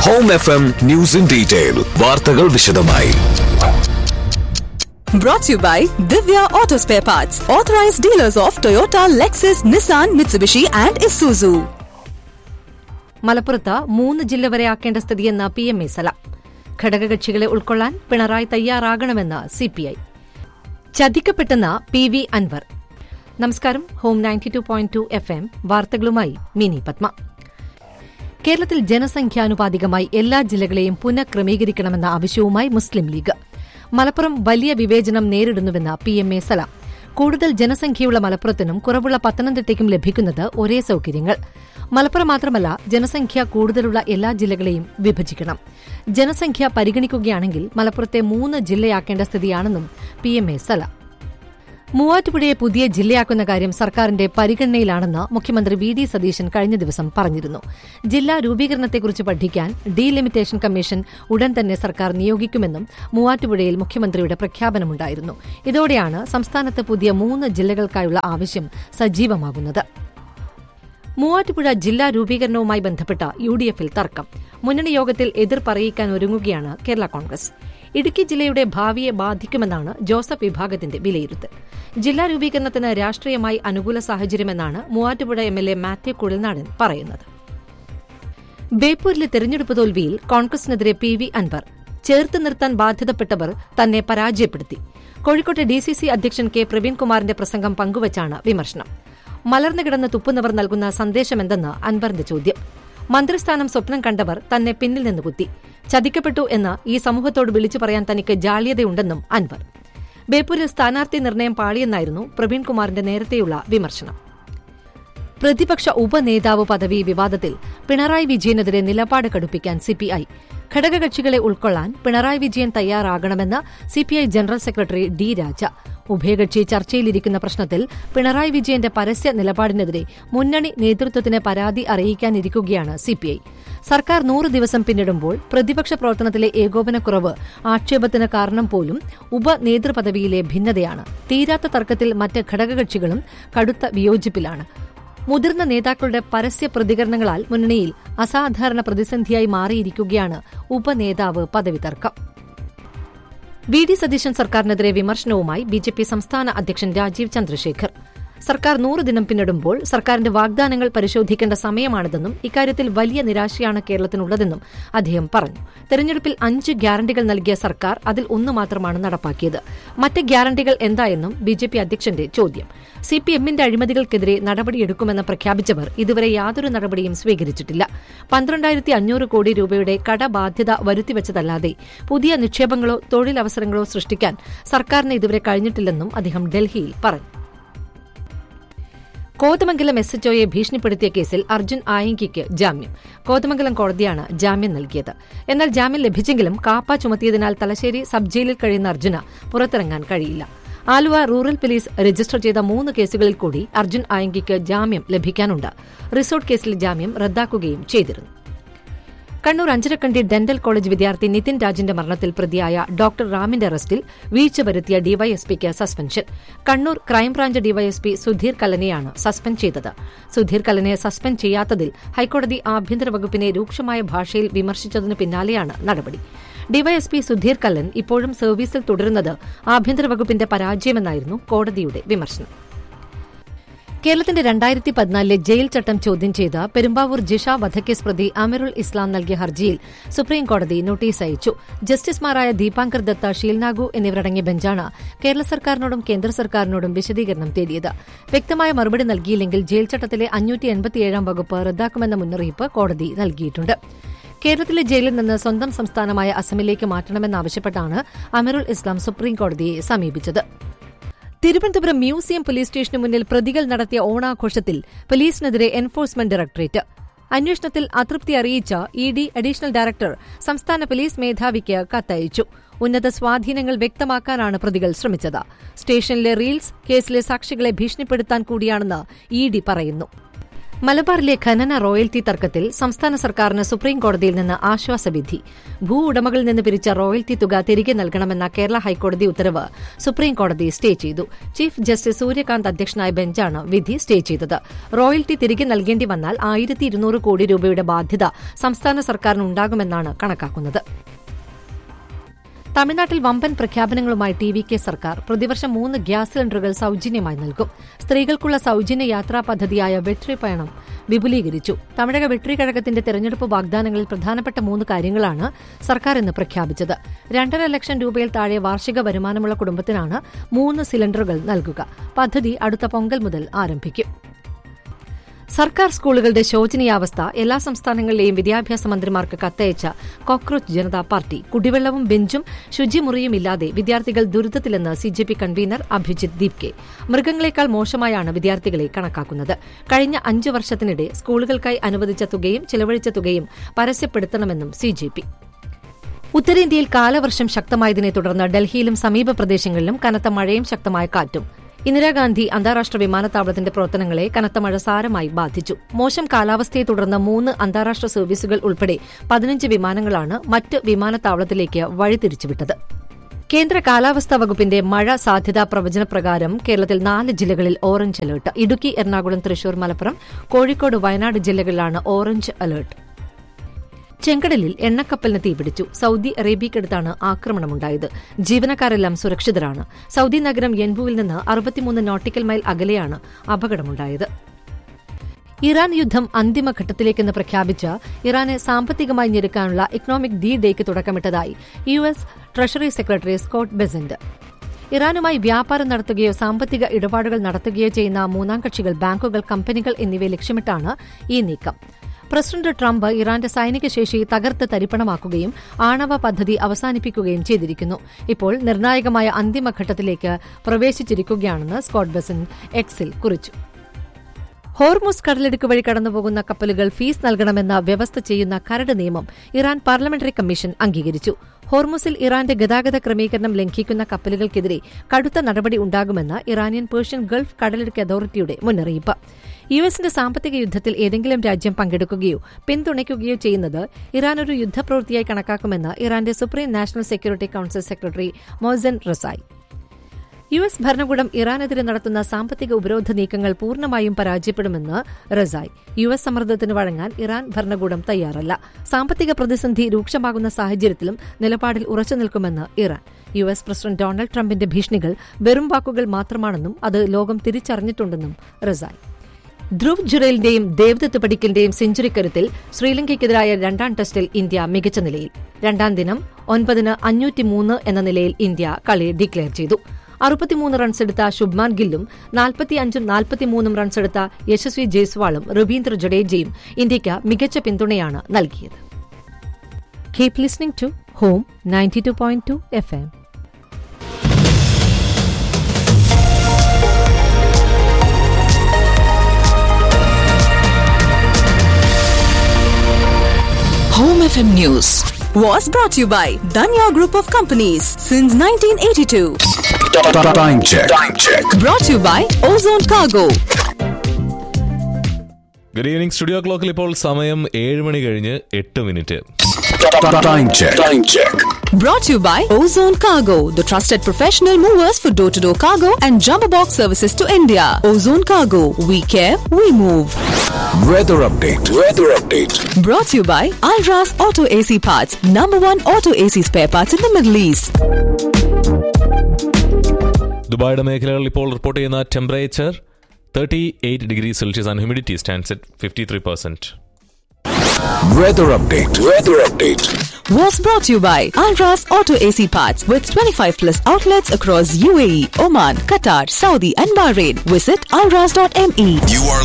Home F M news in detail വാർത്തകൾ വിശദമായി Brought to you by Divya Auto Spare Parts, authorized dealers of Toyota, Lexus, Nissan, Mitsubishi, and Isuzu. മലപ്പുറത്ത് മൂന്ന് ജില്ല വരെ ആക്കേണ്ട സ്ഥിതിയെന്ന് പി എം എ സലാം ഘടകകക്ഷികളെ ഉൾക്കൊള്ളാൻ പിണറായി തയ്യാറാകണമെന്ന് സിപിഐ ചതിക്കപ്പെട്ടെന്ന് പി വി അൻവർ നമസ്കാരം home ninety two point two F M വാർത്തകളുമായി മിനി പത്മ കേരളത്തിൽ ജനസംഖ്യാനുപാതികമായി എല്ലാ ജില്ലകളെയും പുനഃക്രമീകരിക്കണമെന്ന ആവശ്യവുമായി മുസ്ലിം ലീഗ് മലപ്പുറം വലിയ വിവേചനം നേരിടുന്നുവെന്ന് പി എം എ സലാം കൂടുതൽ ജനസംഖ്യയുള്ള മലപ്പുറത്തിനും കുറവുള്ള പത്തനംതിട്ടയ്ക്കും ലഭിക്കുന്നത് ഒരേ സൌകര്യങ്ങൾ മലപ്പുറം മാത്രമല്ല ജനസംഖ്യ കൂടുതലുള്ള എല്ലാ ജില്ലകളെയും വിഭജിക്കണം ജനസംഖ്യ പരിഗണിക്കുകയാണെങ്കിൽ മലപ്പുറത്തെ മൂന്ന് ജില്ലയാക്കേണ്ട സ്ഥിതിയാണെന്നും പി എം എ സലാം മൂവാറ്റുപുഴയെ പുതിയ ജില്ലയാക്കുന്ന കാര്യം സർക്കാരിന്റെ പരിഗണനയിലാണെന്ന് മുഖ്യമന്ത്രി വി ഡി സതീശൻ കഴിഞ്ഞ ദിവസം പറഞ്ഞിരുന്നു ജില്ലാ രൂപീകരണത്തെക്കുറിച്ച് പഠിക്കാൻ ഡീലിമിറ്റേഷൻ കമ്മീഷൻ ഉടൻ തന്നെ സർക്കാർ നിയോഗിക്കുമെന്നും മൂവാറ്റുപുഴയിൽ മുഖ്യമന്ത്രിയുടെ പ്രഖ്യാപനമുണ്ടായിരുന്നു ഇതോടെയാണ് സംസ്ഥാനത്ത് പുതിയ മൂന്ന് ജില്ലകൾക്കായുള്ള ആവശ്യം സജീവമാകുന്നത് മൂവാറ്റുപുഴ ജില്ലാ രൂപീകരണവുമായി ബന്ധപ്പെട്ട യു ഡി എഫിൽ തർക്കം മുന്നണി യോഗത്തിൽ എതിർ പറയിക്കാൻ ഒരുങ്ങുകയാണ് കേരള കോൺഗ്രസ് ഇടുക്കി ജില്ലയുടെ ഭാവിയെ ബാധിക്കുമെന്നാണ് ജോസഫ് വിഭാഗത്തിന്റെ വിലയിരുത്തൽ ജില്ലാ രൂപീകരണത്തിന് രാഷ്ട്രീയമായി അനുകൂല സാഹചര്യമെന്നാണ് Muvattupuzha M L A Mathew Kuzhalnadan പറയുന്നത് ബേപ്പൂരിലെ തെരഞ്ഞെടുപ്പ് തോൽവിയിൽ കോൺഗ്രസിനെതിരെ പി വി അൻവർ ചേർത്ത് നിർത്താൻ ബാധ്യതപ്പെട്ടവർ തന്നെ പരാജയപ്പെടുത്തി കോഴിക്കോട്ടെ ഡി സി സി അധ്യക്ഷൻ കെ പ്രവീൺകുമാറിന്റെ പ്രസംഗം പങ്കുവച്ചാണ് വിമർശനം മലർന്നു കിടന്ന് തുപ്പുന്നവർ നൽകുന്ന സന്ദേശമെന്തെന്ന് അൻവറിന്റെ ചോദ്യം മന്ത്രിസ്ഥാനം സ്വപ്നം കണ്ടവർ തന്നെ പിന്നിൽ നിന്ന് കുത്തി ചതിക്കപ്പെട്ടു എന്ന് ഈ സമൂഹത്തോട് വിളിച്ചു പറയാൻ തനിക്ക് ജാള്യതയുണ്ടെന്നും അൻവർ ബേപ്പൂരിൽ സ്ഥാനാർത്ഥി നിർണയം പാളിയെന്നായിരുന്നു പ്രവീൺകുമാറിന്റെ നേരത്തെയുള്ള വിമർശനം പ്രതിപക്ഷ ഉപനേതാവ് പദവി വിവാദത്തിൽ പിണറായി വിജയനെതിരെ നിലപാട് കടുപ്പിക്കാൻ സിപിഐ ഘടകകക്ഷികളെ ഉൾക്കൊള്ളാൻ പിണറായി വിജയൻ തയ്യാറാകണമെന്ന് CPI general secretary D Raja ഉഭയകക്ഷി ചർച്ചയിലിരിക്കുന്ന പ്രശ്നത്തിൽ പിണറായി വിജയന്റെ പരസ്യ നിലപാടിനെതിരെ മുന്നണി നേതൃത്വത്തിന് പരാതി അറിയിക്കാനിരിക്കുകയാണ് സിപിഐ സർക്കാർ നൂറ് ദിവസം പിന്നിടുമ്പോൾ പ്രതിപക്ഷ പ്രവർത്തനത്തിലെ ഏകോപനക്കുറവ് ആക്ഷേപത്തിന് കാരണം പോലും ഉപനേതൃപദവിയിലെ ഭിന്നതയാണ് തീരാത്ത തർക്കത്തിൽ മറ്റ് ഘടകകക്ഷികളും കടുത്ത വിയോജിപ്പിലാണ് മുതിർന്ന നേതാക്കളുടെ പരസ്യ പ്രതികരണങ്ങളാൽ മുന്നണിയിൽ അസാധാരണ പ്രതിസന്ധിയായി മാറിയിരിക്കുകയാണ് ഉപനേതാവ് പദവി തർക്കം വി ഡി സതീശൻ സർക്കാരിനെതിരെ വിമർശനവുമായി ബി ജെ പി സംസ്ഥാന അധ്യക്ഷൻ രാജീവ് ചന്ദ്രശേഖർ സർക്കാർ നൂറ് ദിനം പിന്നിടുമ്പോൾ സർക്കാരിന്റെ വാഗ്ദാനങ്ങൾ പരിശോധിക്കേണ്ട സമയമാണിതെന്നും ഇക്കാര്യത്തിൽ വലിയ നിരാശയാണ് കേരളത്തിനുള്ളതെന്നും അദ്ദേഹം പറഞ്ഞു തെരഞ്ഞെടുപ്പിൽ അഞ്ച് ഗ്യാരണ്ടികൾ നൽകിയ സർക്കാർ അതിൽ ഒന്ന് മാത്രമാണ് നടപ്പാക്കിയത് മറ്റ് ഗ്യാരണ്ടികൾ എന്തായെന്നും ബി ജെ പി അധ്യക്ഷന്റെ ചോദ്യം സി പി എമ്മിന്റെ അഴിമതികൾക്കെതിരെ നടപടിയെടുക്കുമെന്ന് പ്രഖ്യാപിച്ചവർ ഇതുവരെ യാതൊരു നടപടിയും സ്വീകരിച്ചിട്ടില്ല പന്ത്രണ്ടായിരത്തി അഞ്ഞൂറ് കോടി രൂപയുടെ കടബാധ്യത വരുത്തിവച്ചതല്ലാതെ പുതിയ നിക്ഷേപങ്ങളോ തൊഴിലവസരങ്ങളോ സൃഷ്ടിക്കാൻ സർക്കാരിന് ഇതുവരെ കഴിഞ്ഞിട്ടില്ലെന്നും അദ്ദേഹം ഡൽഹിയിൽ പറഞ്ഞു കോതമംഗലം എസ് എച്ച്ഒയെ ഭീഷണിപ്പെടുത്തിയ കേസിൽ അർജുൻ ആയങ്കിക്ക് ജാമ്യം കോതമംഗലം കോടതിയാണ് ജാമ്യം നൽകിയത് എന്നാൽ ജാമ്യം ലഭിച്ചെങ്കിലും കാപ്പ ചുമത്തിയതിനാൽ തലശ്ശേരി സബ് ജയിലിൽ കഴിയുന്ന അർജുന പുറത്തിറങ്ങാൻ കഴിയില്ല ആലുവ റൂറൽ പോലീസ് രജിസ്റ്റർ ചെയ്ത മൂന്ന് കേസുകളിൽ കൂടി അർജുൻ ആയങ്കിക്ക് ജാമ്യം ലഭിക്കാനുണ്ട് റിസോർട്ട് കേസിൽ ജാമ്യം റദ്ദാക്കുകയും ചെയ്തിരുന്നു കണ്ണൂർ അഞ്ചരക്കണ്ടി ഡെന്റൽ കോളേജ് വിദ്യാർത്ഥി നിതിൻ രാജിന്റെ മരണത്തിൽ പ്രതിയായ ഡോക്ടർ റാമിന്റെ അറസ്റ്റിൽ വീഴ്ച വരുത്തിയ ഡിവൈഎസ്പിക്ക് suspension Kannur crime branch DYSP Sudheer കല്ലനെയാണ് സസ്പെൻഡ് ചെയ്തത് സുധീർ കല്ലനെ സസ്പെൻഡ് ചെയ്യാത്തതിൽ ഹൈക്കോടതി ആഭ്യന്തര വകുപ്പിനെ രൂക്ഷമായ ഭാഷയിൽ വിമർശിച്ചതിനു പിന്നാലെയാണ് നടപടി ഡിവൈഎസ്പി സുധീർ കല്ലൻ ഇപ്പോഴും സർവീസിൽ തുടരുന്നത് ആഭ്യന്തര വകുപ്പിന്റെ പരാജയമെന്നായിരുന്നു കോടതിയുടെ വിമർശനം കേരളത്തിന്റെ രണ്ടായിരത്തി പതിനാലിലെ ജയിൽ ചട്ടം ചോദ്യം ചെയ്ത് പെരുമ്പാവൂർ ജിഷ വധക്കേസ് പ്രതി അമിറുൽ ഇസ്ലാം നൽകിയ ഹർജിയിൽ സുപ്രീംകോടതി നോട്ടീസ് അയച്ചു ജസ്റ്റിസുമാരായ ദീപാങ്കർ ദത്ത ഷീൽനാഗു എന്നിവരടങ്ങിയ ബെഞ്ചാണ് കേരള സർക്കാരിനോടും കേന്ദ്ര സർക്കാരിനോടും വിശദീകരണം തേടിയത് വ്യക്തമായ മറുപടി നൽകിയില്ലെങ്കിൽ ജയിൽ ചട്ടത്തിലെ അഞ്ഞൂറ്റി എൺപത്തിയേഴാം വകുപ്പ് റദ്ദാക്കുമെന്ന മുന്നറിയിപ്പ് കോടതി നൽകിയിട്ടുണ്ട് കേരളത്തിലെ ജയിലിൽ നിന്ന് സ്വന്തം സംസ്ഥാനമായ അസമിലേക്ക് മാറ്റണമെന്നാവശ്യപ്പെട്ടാണ് അമിറുൽ ഇസ്ലാം സുപ്രീംകോടതിയെ സമീപിച്ചത് തിരുവനന്തപുരം മ്യൂസിയം പോലീസ് സ്റ്റേഷന് മുന്നിൽ പ്രതികൾ നടത്തിയ ഓണാഘോഷത്തിൽ പോലീസിനെതിരെ എൻഫോഴ്സ്മെന്റ് ഡയറക്ടറേറ്റ് അന്വേഷണത്തിൽ അതൃപ്തി അറിയിച്ച ഇ ഡി അഡീഷണൽ ഡയറക്ടർ സംസ്ഥാന പോലീസ് മേധാവിക്ക് കത്തയച്ചു ഉന്നത സ്വാധീനങ്ങൾ വ്യക്തമാക്കാനാണ് പ്രതികൾ ശ്രമിച്ചത് സ്റ്റേഷനിലെ റീൽസ് കേസിലെ സാക്ഷികളെ ഭീഷണിപ്പെടുത്താൻ കൂടിയാണെന്ന് ഇ ഡി പറയുന്നു മലബാറിലെ ഖനന റോയൽറ്റി തർക്കത്തിൽ സംസ്ഥാന സർക്കാരിന് സുപ്രീം കോടതിയിൽ നിന്ന് ആശ്വാസവിധി ഭൂ ഉടമകളിൽ നിന്ന് പിരിച്ച റോയൽറ്റി തുക തിരികെ നൽകണമെന്ന കേരള ഹൈക്കോടതി ഉത്തരവ് സുപ്രീം കോടതി സ്റ്റേ ചെയ്തു ചീഫ് ജസ്റ്റിസ് സൂര്യകാന്ത് അധ്യക്ഷനായ ബെഞ്ചാണ് വിധി സ്റ്റേ ചെയ്തത് റോയൽറ്റി തിരികെ നൽകേണ്ടി വന്നാൽ ആയിരത്തി ഇരുന്നൂറ് കോടി രൂപയുടെ ബാധ്യത സംസ്ഥാന സർക്കാരിന് ഉണ്ടാകുമെന്നാണ് കണക്കാക്കുന്നത് തമിഴ്നാട്ടിൽ വമ്പൻ പ്രഖ്യാപനങ്ങളുമായി ടി വി കെ സർക്കാർ പ്രതിവർഷം മൂന്ന് ഗ്യാസ് സിലിണ്ടറുകൾ സൌജന്യമായി നൽകും സ്ത്രീകൾക്കുള്ള സൌജന്യ യാത്രാ പദ്ധതിയായ വെട്രി പയണം വിപുലീകരിച്ചു തമിഴക വെട്രി കഴകത്തിന്റെ തെരഞ്ഞെടുപ്പ് വാഗ്ദാനങ്ങളിൽ പ്രധാനപ്പെട്ട മൂന്ന് കാര്യങ്ങളാണ് സർക്കാർ ഇന്ന് പ്രഖ്യാപിച്ചത് രണ്ടര ലക്ഷം രൂപയിൽ താഴെ വാർഷിക വരുമാനമുള്ള കുടുംബത്തിനാണ് മൂന്ന് സിലിണ്ടറുകൾ നൽകുക പദ്ധതി അടുത്ത പൊങ്കൽ മുതൽ ആരംഭിക്കും സർക്കാർ സ്കൂളുകളുടെ ശോചനീയാവസ്ഥ എല്ലാ സംസ്ഥാനങ്ങളിലെയും വിദ്യാഭ്യാസ മന്ത്രിമാർക്ക് കത്തയച്ച കോക്രോച്ച് ജനതാ പാർട്ടി കുടിവെള്ളവും ബെഞ്ചും ശുചിമുറിയും ഇല്ലാതെ വിദ്യാർത്ഥികൾ ദുരിതത്തിലെന്ന് സിജെപി കൺവീനർ അഭിജിത് ദീപ്കെ മൃഗങ്ങളെക്കാൾ മോശമായാണ് വിദ്യാർത്ഥികളെ കണക്കാക്കുന്നത് കഴിഞ്ഞ അഞ്ചു വർഷത്തിനിടെ സ്കൂളുകൾക്കായി അനുവദിച്ച തുകയും ചിലവഴിച്ച തുകയും പരസ്യപ്പെടുത്തണമെന്നും സിജെപി ഉത്തരേന്ത്യയിൽ കാലവർഷം ശക്തമായതിനെ തുടർന്ന് ഡൽഹിയിലും സമീപ പ്രദേശങ്ങളിലും കനത്ത മഴയും ശക്തമായ കാറ്റും ഇന്ദിരാഗാന്ധി അന്താരാഷ്ട്ര വിമാനത്താവളത്തിന്റെ പ്രവർത്തനങ്ങളെ കനത്ത മഴ സാരമായി ബാധിച്ചു മോശം കാലാവസ്ഥയെ തുടർന്ന് മൂന്ന് അന്താരാഷ്ട്ര സർവീസുകൾ ഉൾപ്പെടെ പതിനഞ്ച് വിമാനങ്ങളാണ് മറ്റ് വിമാനത്താവളത്തിലേക്ക് വഴിതിരിച്ചുവിട്ടത് കേന്ദ്ര കാലാവസ്ഥാ വകുപ്പിന്റെ മഴ സാധ്യതാ പ്രവചനപ്രകാരം കേരളത്തിൽ നാല് ജില്ലകളിൽ ഓറഞ്ച് അലർട്ട് ഇടുക്കി എറണാകുളം തൃശൂർ മലപ്പുറം കോഴിക്കോട് വയനാട് ജില്ലകളിലാണ് ഓറഞ്ച് അലർട്ട് ചെങ്കടലിൽ എണ്ണക്കപ്പലിന് തീപിടിച്ചു സൌദി അറേബ്യയ്ക്കടുത്താണ് ആക്രമണമുണ്ടായത് ജീവനക്കാരെല്ലാം സുരക്ഷിതരാണ് സൌദി നഗരം യെൻബുവിൽ നിന്ന് അറുപത്തിമൂന്ന് നോട്ടിക്കൽ മൈൽ അകലെയാണ് അപകടമുണ്ടായത് ഇറാൻ യുദ്ധം അന്തിമഘട്ടത്തിലേക്കെന്ന് പ്രഖ്യാപിച്ച ഇറാനെ സാമ്പത്തികമായി ഞെരുക്കാനുള്ള ഇക്കണോമിക് ഡി ഡേക്ക് തുടക്കമിട്ടതായി U S treasury secretary Scott Bessent ഇറാനുമായി വ്യാപാരം നടത്തുകയോ സാമ്പത്തിക ഇടപാടുകൾ നടത്തുകയോ ചെയ്യുന്ന മൂന്നാം കക്ഷികൾ ബാങ്കുകൾ കമ്പനികൾ എന്നിവയെ ലക്ഷ്യമിട്ടാണ് ഈ നീക്കം പ്രസിഡന്റ് ട്രംപ് ഇറാന്റെ സൈനിക ശേഷി തകർത്ത് തരിപ്പണമാക്കുകയും ആണവ പദ്ധതി അവസാനിപ്പിക്കുകയും ചെയ്തിരിക്കുന്നു ഇപ്പോൾ നിർണായകമായ അന്തിമഘട്ടത്തിലേക്ക് പ്രവേശിച്ചിരിക്കുകയാണെന്ന് സ്കോട്ട് ബെസൻ എക്സിൽ കുറിച്ചു ഹോർമുസ് കടലിടുക്ക് വഴി കടന്നുപോകുന്ന കപ്പലുകൾ ഫീസ് നൽകണമെന്ന വ്യവസ്ഥ ചെയ്യുന്ന കരട് നിയമം ഇറാൻ പാർലമെന്ററി കമ്മീഷൻ അംഗീകരിച്ചു ഹോർമുസിൽ ഇറാന്റെ ഗതാഗത ക്രമീകരണം ലംഘിക്കുന്ന കപ്പലുകൾക്കെതിരെ കടുത്ത നടപടി ഉണ്ടാകുമെന്ന് ഇറാനിയൻ പേർഷ്യൻ ഗൾഫ് കടലിടുക്ക് അതോറിറ്റിയുടെ മുന്നറിയിപ്പ് യു എസിന്റെ സാമ്പത്തിക യുദ്ധത്തിൽ ഏതെങ്കിലും രാജ്യം പങ്കെടുക്കുകയോ പിന്തുണയ്ക്കുകയോ ചെയ്യുന്നത് ഇറാൻ ഒരു യുദ്ധപ്രവൃത്തിയായി കണക്കാക്കുമെന്ന് ഇറാന്റെ supreme national security council secretary Mohsen Rezaei U S ഭരണകൂടം ഇറാനെതിരെ നടത്തുന്ന സാമ്പത്തിക ഉപരോധ നീക്കങ്ങൾ പൂർണ്ണമായും പരാജയപ്പെടുമെന്ന് റസായ് യു എസ് സമ്മർദ്ദത്തിന് വഴങ്ങാൻ ഇറാൻ ഭരണകൂടം തയ്യാറല്ല സാമ്പത്തിക പ്രതിസന്ധി രൂക്ഷമാകുന്ന സാഹചര്യത്തിലും നിലപാടിൽ ഉറച്ചു നിൽക്കുമെന്ന് Iran U S president Donald ട്രംപിന്റെ ഭീഷണികൾ വെറും വാക്കുകൾ മാത്രമാണെന്നും അത് ലോകം തിരിച്ചറിഞ്ഞിട്ടുണ്ടെന്നും റസായ് ധ്രുവ് ജുറേലിന്റെയും ദേവദത്ത് പടിക്കലിന്റെയും സെഞ്ചുറി കരുത്തിൽ ശ്രീലങ്കയ്ക്കെതിരായ രണ്ടാം ടെസ്റ്റിൽ ഇന്ത്യ മികച്ച നിലയിൽ രണ്ടാം ദിനം ഒൻപതിന് അഞ്ഞൂറ്റിമൂന്ന് എന്ന നിലയിൽ ഇന്ത്യ കളി ഡിക്ലെയർ ചെയ്തു അറുപത്തിമൂന്ന് റൺസെടുത്ത ശുഭ്മാൻ ഗില്ലും നാൽപ്പത്തിയഞ്ചും നാൽപ്പത്തിമൂന്നും റൺസെടുത്ത യശസ്വി ജയ്സ്വാളും രവീന്ദ്ര ജഡേജയും ഇന്ത്യയ്ക്ക് മികച്ച പിന്തുണയാണ് നൽകിയത് keep listening to home ninety two point two F M Home FM News was brought to you by Danya Group of Companies since 1982. Time check. Time check. Brought to you by Ozone Cargo. Good evening studio ക്ലോക്കിൽ ഇപ്പോൾ സമയം ഏഴ് മണി കഴിഞ്ഞ് എട്ട് minute Time check. Time check. Brought to you by Ozone Cargo, the trusted professional movers for door to door cargo and jumbo box services to India. Ozone Cargo, we care, we move. Weather update. Weather update. Brought to you by Alras Auto AC Parts, number one auto AC spare parts in the Middle East. ദുബായിയുടെ മേഖലകളിൽ ഇപ്പോൾ report ചെയ്യുന്ന temperature thirty eight degree Celsius and humidity stands at fifty three percent Weather update. Weather update. Was brought to you by Alras Auto AC Parts with 25 plus outlets across UAE, Oman, Qatar, Saudi, and Bahrain. Visit alras.me. You are